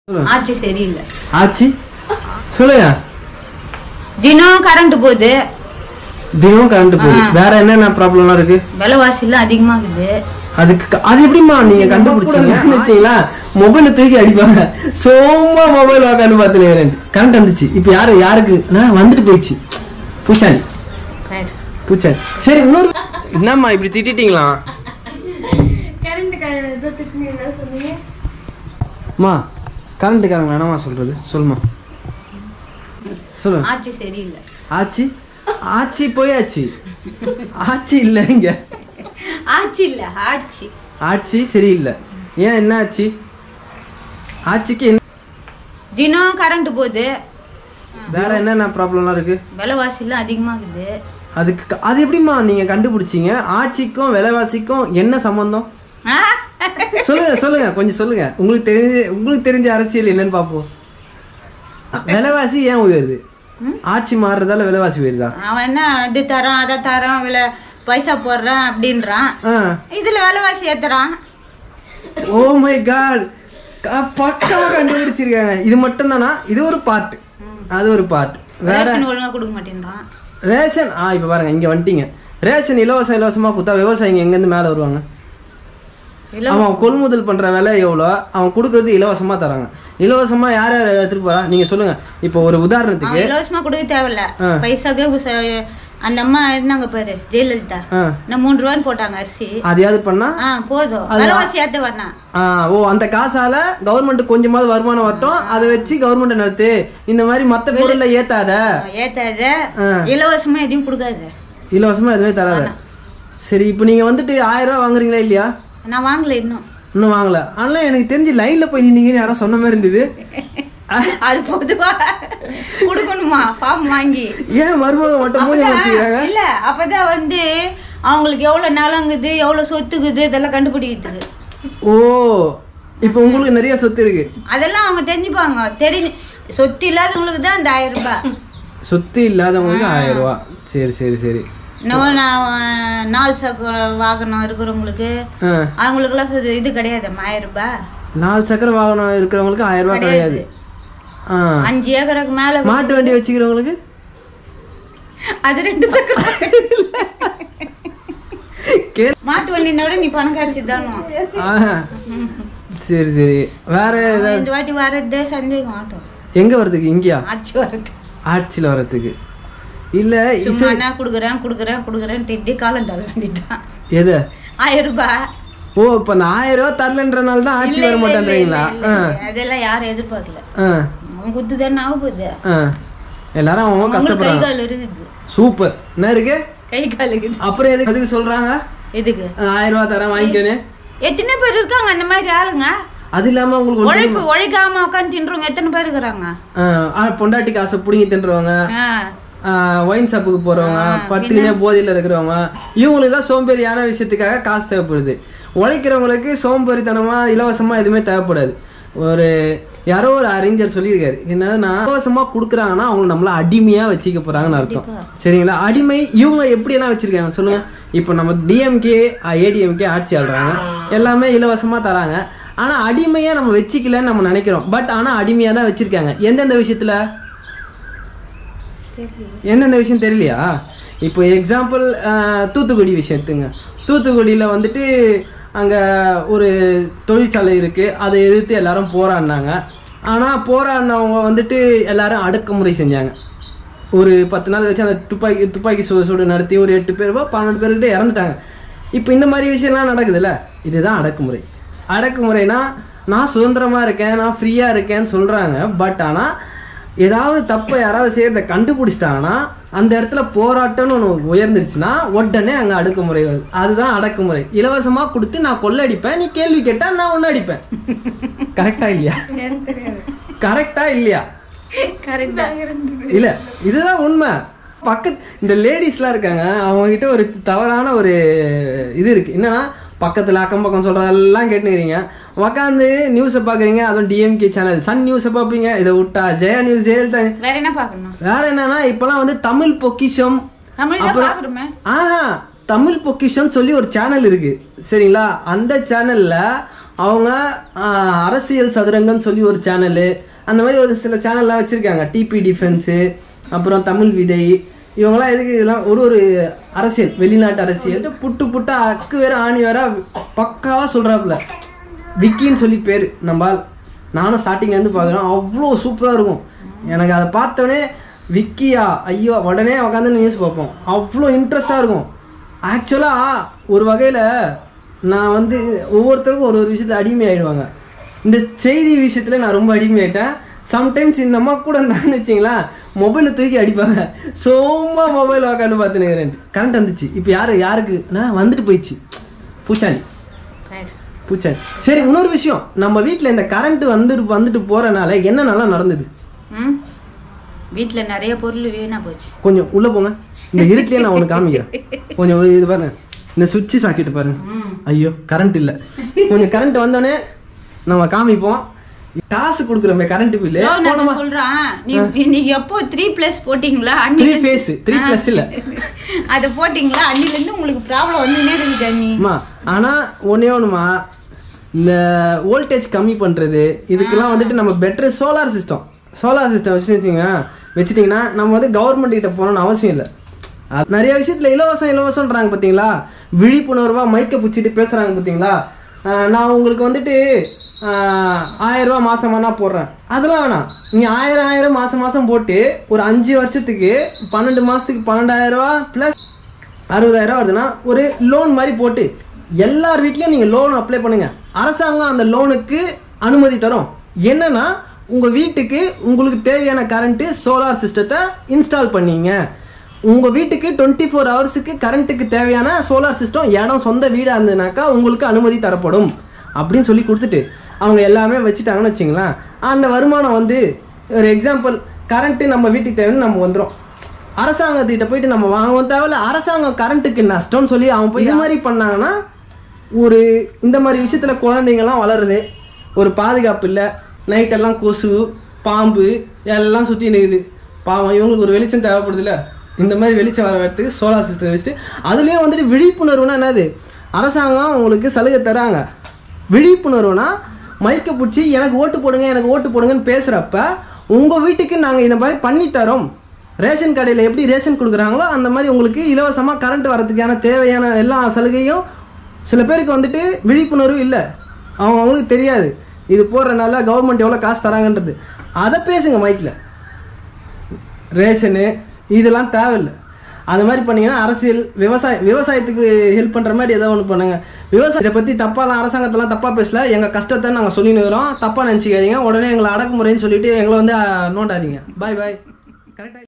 ஆட்சி சரியில்லை ஆச்சி சொல்லுங்க தினம் கரண்ட் போகுது தினம் கரண்ட் போகுது வேற என்னென்ன ப்ராப்ளம்லாம் இருக்கு விலைவாசி எல்லாம் அதிகமாகுது அதுக்கு க- அது எப்படிம்மா நீங்க கண்டுபிடிச்சீங்க வச்சீங்களா மொபைல தூக்கி அடிப்பாங்க சும்மா மொபைல் உக்காந்து பார்த்துட்டு கரண்ட் வந்துச்சு இப்போ யாரு யாருக்கு நான் வந்துட்டு போயிடுச்சு பூச்சாண்டி சரி. பூச்சாண்டி சரி இன்னொரு என்னம்மா இப்படி திட்டிட்டீங்களா அம்மா கரண்ட்டுக்காரங்க என்னம்மா சொல்றது சொல்லுமா சொல்லு ஆட்சி சரியில்லை ஆச்சி ஆச்சி போயாச்சு ஆச்சி இல்லை இங்க ஆட்சி இல்ல ஆட்சி ஆட்சி சரியில்லை ஏன் என்ன ஆச்சு ஆட்சிக்கு என்ன தினம் கரண்ட் போகுது வேற என்னென்ன ப்ராப்ளம்லாம் இருக்கு விலைவாசி எல்லாம் அதிகமாகுது அதுக்கு க- அது எப்படிம்மா நீங்க கண்டுபிடிச்சீங்க ஆட்சிக்கும் விலைவாசிக்கும் என்ன சம்பந்தம் ஆ? சொல்லுங்க சொல்லுங்க கொஞ்சம் சொல்லுங்க உங்களுக்கு தெரிஞ்ச உங்களுக்கு தெரிஞ்ச அரசியல் என்னன்னு பார்ப்போம் விலைவாசி ஏன் உயருது ஆட்சி மாறுறதால விலைவாசி உயருதா அவன் என்ன இது தரான் அதை தரான் விலை பைசா போடுறான் அப்படின்றான் ஆ இதுல விலைவாசி ஏத்துறான் ஓ மை காட் பக்காவா கண்டுபிடிச்சிருக்காங்க இது மட்டும் தானா இது ஒரு பார்ட் அது ஒரு பார்ட் வேற ரேஷன் ஒழுங்கா கொடுக்க மாட்டேன்றான் ரேஷன் ஆ இப்போ பாருங்க இங்க வந்துட்டீங்க ரேஷன் இலவசம் இலவசமா கொடுத்தா விவசாயிங்க எங்கேருந்து மேலே வருவாங்க இல்ல அவன் கொள்முதல் பண்ற விலை எவ்வளோ அவன் கொடுக்கறது இலவசமா தராங்க இலவசமா யார் யார் எடுத்துட்டு போறா நீங்க சொல்லுங்க இப்போ ஒரு உதாரணத்துக்கு அவன் இலவசமா கொடுக்க தேவையில்ல ஆ. பைசாக்கே உச- அந்த அம்மா இருந்தாங்க பாரு ஜெயலலிதா ஆ, நான் மூணு ரூபான்னு போட்டாங்க அரிசி அதையாவது பண்ணா ஆ போதும் விலைவாசி ஏத்த வேணாம் ஆ, ஓ அந்த காசால கவர்மெண்ட் கொஞ்சமாவது வருமானம் வரட்டும் அதை வச்சு கவர்மெண்ட் நடத்து இந்த மாதிரி மத்த பொருள்ல ஏத்தாத ஏத்தாத ஆ. இலவசமா எதையும் கொடுக்காத இலவசமா எதுவுமே தராத சரி இப்போ நீங்க வந்துட்டு ஆயிரம் ரூபாய் வாங்குறீங்களா இல்லையா நான் வாங்கல இன்னும் இன்னும் வாங்கல ஆனா எனக்கு தெரிஞ்சு லைன்ல போய் நின்னீங்கன்னு யாரோ சொன்ன மாதிரி இருந்தது அது பொதுவா கொடுக்கணுமா ஃபார்ம் வாங்கி ஏன் மருமக மட்டும் மூஞ்சி வச்சுக்கிறாங்க இல்ல அப்பதான் வந்து அவங்களுக்கு எவ்வளவு நிலங்குது எவ்வளவு சொத்துக்குது இதெல்லாம் கண்டுபிடிக்கிறதுக்கு ஓ இப்போ உங்களுக்கு நிறைய சொத்து இருக்கு அதெல்லாம் அவங்க தெரிஞ்சுப்பாங்க தெரிஞ்சு சொத்து இல்லாதவங்களுக்கு தான் அந்த ஆயிரம் ரூபாய் சொத்து இல்லாதவங்களுக்கு ஆயிரம் ரூபா சரி சரி சரி இன்னும் நான் நாலு சக்கர வாகனம் இருக்கிறவங்களுக்கு ஆ, அவங்களுக்குலாம் சொத்து- இது கிடையாது ஆயிரம் ரூபாய் நாலு சக்கர வாகனம் இருக்கிறவங்களுக்கு ஆயிரம் ரூபாய் கிடையாது ஆ அஞ்சு ஏக்கருக்கு மேல மாட்டு வண்டி வச்சுக்கிறவங்களுக்கு அது ரெண்டு சக்கரம் கே மாட்டு வண்டியை விட நீ பணக்காரச்சி தானோ ஆஹா. சரி சரி வேற ஏதாவது இந்த வாட்டி வர்றது சந்தேகம் ஆட்டம் எங்க வர்றதுக்கு இங்கேயா ஆட்சி வர்றது ஆட்சியில் வர்றதுக்கு இல்ல சும்மா என்ன கொடுக்குறேன் கொடுக்குறேன் கொடுக்குறேன்ட்டு இப்படி காலம் தள்ள வேண்டியதுதான் எது ஆயிரம் ரூபாய் ஓ இப்ப அந்த ஆயிரம் ரூபாய் தரலன்றனால தான் ஆட்சி இல்ல, வர இல்ல, இல்ல, மாட்டேன்றீங்களா இல்ல, இல்ல. அதெல்லாம் யாரும் எதிர்பார்க்கல ஆ அவன் குத்து தானே ஆகுது ஆ எல்லாரும் அவங்க அவங்களுக்கு கை கஷ்டப்படுறாங்க கால் இருக்குது சூப்பர் என்ன இருக்கு கை கால் இருக்குது அப்புறம் எதுக்கு எதுக்கு சொல்றாங்க எதுக்கு ஆயிரம் ரூபாய் தரேன் வாங்கிக்கணும் எத்தனை பேர் இருக்காங்க அந்த மாதிரி ஆளுங்க அது இல்லாம உங்களுக்கு ஒண்ணு உழைப்பு உழைக்காம உட்காந்து தின்றவங்க எத்தனை பேர் இருக்கிறாங்க ஆ, ஆ, பொண்டாட்டி காசை புடுங்கி தின்றவங்க ஆ, ஒயின் ஷாப்புக்கு போறவங்க பத்திரினே போதையில இருக்கிறவங்க இவங்களுக்கு தான் சோம்பேறியான விஷயத்துக்காக காசு தேவைப்படுது உழைக்கிறவங்களுக்கு சோம்பேறித்தனமா இலவசமா எதுவுமே தேவைப்படாது ஒரு யாரோ ஒரு அறிஞர் சொல்லியிருக்காரு என்னன்னா இலவசமா கொடுக்குறாங்கன்னா அவங்க நம்மள அடிமையா வச்சுக்க போறாங்கன்னு அர்த்தம் சரிங்களா அடிமை இவங்க எப்படி என்ன வச்சிருக்காங்க சொல்லுங்க இப்போ நம்ம டிஎம்கே ஏடிஎம்கே ஆட்சி ஆடுறாங்க எல்லாமே இலவசமா தராங்க ஆனா அடிமையா நம்ம வச்சுக்கலன்னு நம்ம நினைக்கிறோம் பட் ஆனா அடிமையா தான் வச்சிருக்காங்க எந்தெந்த விஷயத்துல எந்தெந்த விஷயம் தெரியலையா இப்போ எக்ஸாம்பிள் தூத்துக்குடி விஷயம் எடுத்துங்க தூத்துக்குடியில் வந்துட்டு அங்கே ஒரு தொழிற்சாலை இருக்குது அதை எதிர்த்து எல்லாரும் போராடினாங்க ஆனால் போராடினவங்க வந்துட்டு எல்லாரும் அடக்குமுறை செஞ்சாங்க ஒரு பத்து நாள் கழிச்சு அந்த துப்பாக்கி துப்பாக்கி சூடு சூடு நடத்தி ஒரு எட்டு பேர் பன்னெண்டு பேர்கிட்ட இறந்துட்டாங்க இப்போ இந்த மாதிரி விஷயம்லாம் நடக்குதுல்ல இதுதான் அடக்குமுறை அடக்குமுறைனா நான் சுதந்திரமா இருக்கேன் நான் ஃப்ரீயா இருக்கேன்னு சொல்றாங்க பட் ஆனா ஏதாவது தப்பை யாராவது செய்யறத கண்டுபிடிச்சிட்டாங்கன்னா அந்த இடத்துல போராட்டம்னு ஒன்று உயர்ந்துருச்சுன்னா உடனே அங்கே அடக்குமுறை வருது அதுதான் அடக்குமுறை இலவசமா கொடுத்து நான் கொள்ளடிப்பேன் நீ கேள்வி கேட்டா நான் ஒன்று அடிப்பேன் கரெக்டா இல்லையா கரெக்டா இல்லையா correct தான். இல்ல இதுதான் உண்மை பக்கத்து இந்த லேடிஸ்லாம் இருக்காங்க அவங்க கிட்ட ஒரு தவறான ஒரு இது இருக்கு என்னன்னா பக்கத்துல அக்கம் பக்கம் சொல்றதெல்லாம் கேட்டுக்கிறீங்க உக்காந்து நியூஸை பாக்குறீங்க அதுவும் டிஎம்கே சேனல் சன் நியூஸை பார்ப்பீங்க இதை விட்டா ஜெயா நியூஸ் ஜெயலலிதா வேற என்ன பார்க்கணும் வேற என்னன்னா இப்பெல்லாம் வந்து தமிழ் பொக்கிஷம் தமிழ் தான் பார்க்குறோமே ஆஹா தமிழ் பொக்கிஷம் சொல்லி ஒரு சேனல் இருக்கு சரிங்களா அந்த சேனல்ல அவங்க ஆஹ், அரசியல் சதுரங்கம்னு சொல்லி ஒரு சேனலு அந்த மாதிரி ஒரு சில சேனல்லாம் வச்சுருக்காங்க டிபி டிஃபென்ஸு அப்புறம் தமிழ் விதை இவங்களாம் எதுக்கு இதெல்லாம் ஒரு ஒரு அரசியல் வெளிநாட்டு அரசியல் புட்டு புட்டா அக்கு வேற ஆணி வேற பக்காவாக சொல்கிறாப்புல விக்கின்னு சொல்லி பேர் நம்பால் நானும் ஸ்டார்டிங்லேருந்து பார்க்குறேன் அவ்வளோ சூப்பராக இருக்கும் எனக்கு அதை பார்த்தோன்னே விக்கியா ஐயோ உடனே உட்காந்து நியூஸ் பார்ப்போம் அவ்வளோ இன்ட்ரெஸ்டாக இருக்கும் ஆக்சுவலாக ஒரு வகையில் நான் வந்து ஒவ்வொருத்தருக்கும் ஒரு ஒரு விஷயத்தில் அடிமை ஆயிடுவாங்க இந்த செய்தி விஷயத்தில் நான் ரொம்ப அடிமையாயிட்டேன் சம்டைம்ஸ் இந்த அம்மா கூட இருந்தாங்கன்னு வச்சிங்களேன் மொபைலை தூக்கி அடிப்பாங்க சும்மா மொபைல் உட்காந்து பார்த்துனுக்கிறேன் கரண்ட் வந்துச்சு இப்போ யாரு யாருக்கு நான் வந்துட்டு போயிடுச்சு பூச்சாண்டி பூச்சாண்டி சரி இன்னொரு விஷயம் நம்ம வீட்டில் இந்த கரண்ட் வந்துட்டு வந்துட்டு போகிறனால என்ன நல்லா நடந்தது ம் வீட்டில் நிறைய பொருள் வீணா போச்சு கொஞ்சம் உள்ளே போங்க இந்த இருட்டிலே நான் உனக்கு காமிக்கிறேன் கொஞ்சம் இது பாருங்க இந்த சுவிட்சு சாக்கிட்டு பாருங்க ம் ஐயோ கரண்ட் இல்லை கொஞ்சம் கரண்ட் வந்தோடனே நம்ம காமிப்போம் காசு கொடுக்குறோமே கரண்ட் பில்லு இதோ நான் சொல்றான் நீ நீங்க எப்போ த்ரீ பிளஸ் போட்டீங்களா த்ரீ அன்னில ஃபேஸ் த்ரீ ப்ளஸ் இல்லை அதை போட்டீங்களா அன்னில இருந்து உங்களுக்கு ப்ராப்ளம் வந்துனே இருக்குது அண்ணி அம்மா ஆனால் ஒன்றே ஒன்றுமா இந்த வோல்டேஜ் கம்மி பண்ணுறது இதுக்கெல்லாம் வந்துட்டு நம்ம better solar system solar system வச்சு வச்சுங்க வச்சுட்டிங்கன்னா நம்ம வந்து கவர்மெண்ட் கிட்ட போகணும்னு அவசியம் இல்லை அது நிறைய விஷயத்தில் இலவசம் இலவசம்ன்றாங்க பார்த்தீங்களா விழிப்புணர்வாக மைக்கை பிடிச்சிட்டு பேசுகிறாங்க பார்த்தீங்களா ஆஹ் நான் உங்களுக்கு வந்துட்டு ஆஹ் ஆயிரம் ரூபா மாசமானா போடுறேன் அதெல்லாம் வேணாம் நீ ஆயிரம் ஆயிரம் மாசம் மாசம் போட்டு ஒரு அஞ்சு வருஷத்துக்கு பன்னெண்டு மாசத்துக்கு பன்னெண்டாயிரம் ரூபா ப்ளஸ் அறுபதாயிரம் வருதுன்னா ஒரு லோன் மாதிரி போட்டு எல்லார் வீட்லேயும் நீங்கள் லோன் அப்ளை பண்ணுங்க அரசாங்கம் அந்த லோனுக்கு அனுமதி தரும் என்னன்னா உங்கள் வீட்டுக்கு உங்களுக்கு தேவையான கரண்ட்டு சோலார் சிஸ்டத்தை இன்ஸ்டால் பண்ணீங்க உங்கள் வீட்டுக்கு டுவெண்ட்டி ஃபோர் ஹவர்ஸுக்கு கரண்ட்டுக்கு தேவையான சோலார் சிஸ்டம் இடம் சொந்த வீடாக இருந்ததுனாக்கா உங்களுக்கு அனுமதி தரப்படும் அப்படின்னு சொல்லி கொடுத்துட்டு அவங்க எல்லாமே வச்சுட்டாங்கன்னு வச்சுங்களேன் அந்த வருமானம் வந்து ஒரு எக்ஸாம்பிள் கரண்ட்டு நம்ம வீட்டுக்கு தேவைன்னு நம்ம வந்துடும் அரசாங்கத்திட்ட போயிட்டு நம்ம வாங்கவும் தேவையில்ல அரசாங்கம் கரண்ட்டுக்கு நஷ்டம்னு சொல்லி அவன் போய் இது மாதிரி பண்ணாங்கன்னா ஒரு இந்த மாதிரி விஷயத்தில் குழந்தைங்கலாம் வளருது ஒரு பாதுகாப்பு இல்லை நைட்டெல்லாம் கொசு பாம்பு எல்லாம் சுற்றி நிற்குது பாவம் இவங்களுக்கு ஒரு வெளிச்சம் தேவைப்படுதுல்ல இந்த மாதிரி வெளிச்சம் வர வரத்துக்கு சோலார் சிஸ்டம் வச்சுட்டு அதுலேயும் வந்துட்டு விழிப்புணர்வுனா என்னது அரசாங்கம் உங்களுக்கு சலுகை தராங்க விழிப்புணர்வுனா மைக்கை பிடிச்சி எனக்கு ஓட்டு போடுங்க எனக்கு ஓட்டு போடுங்கன்னு பேசுகிறப்ப உங்கள் வீட்டுக்கு நாங்கள் இந்த மாதிரி பண்ணி தரோம் ரேஷன் கடையில் எப்படி ரேஷன் கொடுக்குறாங்களோ அந்த மாதிரி உங்களுக்கு இலவசமாக கரண்ட் வரதுக்கான தேவையான எல்லா சலுகையும் சில பேருக்கு வந்துட்டு விழிப்புணர்வு இல்லை அவங்க அவங்களுக்கு தெரியாது இது போடுறனால கவர்மெண்ட் எவ்வளோ காசு தராங்கன்றது அதை பேசுங்க மைக்கில் ரேஷனு இதெல்லாம் தேவையில்லை அது மாதிரி பண்ணீங்கன்னா அரசியல் விவசாய விவசாயத்துக்கு ஹெல்ப் பண்ணுற மாதிரி ஏதோ ஒன்று பண்ணுங்க விவசாயத்தை பற்றி தப்பாலாம் அரசாங்கத்தெல்லாம் தப்பாக பேசல எங்கள் கஷ்டத்தை நாங்கள் சொல்லின்னு இருக்கிறோம் தப்பாக நினச்சிக்காதீங்க உடனே எங்களை அடக்குமுறைன்னு சொல்லிட்டு எங்களை வந்து அஹ், நோண்டாதீங்க பாய் பாய் கரெக்டாக